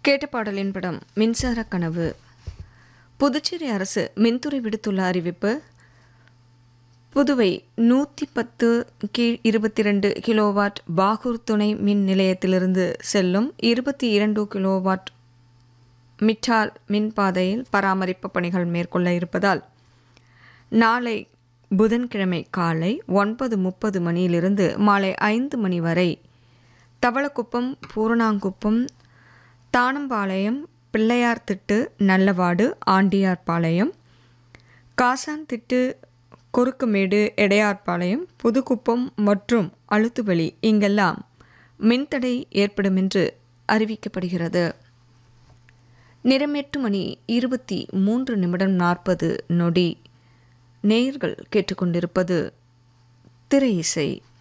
கேட்ட பாடலின் படம் மின்சார கனவு புதுச்சேரி அரசு மின்துறை விடுத்துள்ள அறிவிப்பு புதுவை நூற்றி பத்து கீழ் இருபத்தி ரெண்டு கிலோவாட் பாகூர் துணை மின் நிலையத்திலிருந்து செல்லும் இருபத்தி இரண்டு கிலோவாட் மிட்டால் மின் பாதையில் பராமரிப்பு பணிகள் மேற்கொள்ள இருப்பதால் நாளை புதன்கிழமை காலை ஒன்பது முப்பது மணியிலிருந்து மாலை ஐந்து மணி வரை தவளக்குப்பம் பூரணாங்குப்பம் தானம்பாளையம் பிள்ளையார் திட்டு நல்லவாடு ஆண்டியார்பாளையம் காசான் திட்டு கொருக்குமேடு எடையார்பாளையம் புதுக்குப்பம் மற்றும் அழுத்துவெளி இங்கெல்லாம் மின்தடை ஏற்படும் என்று அறிவிக்கப்படுகிறது நிறம் எட்டு மணி இருபத்தி மூன்று நிமிடம் நாற்பது நொடி நேயர்கள் கேட்டுக்கொண்டிருப்பது திரை இசை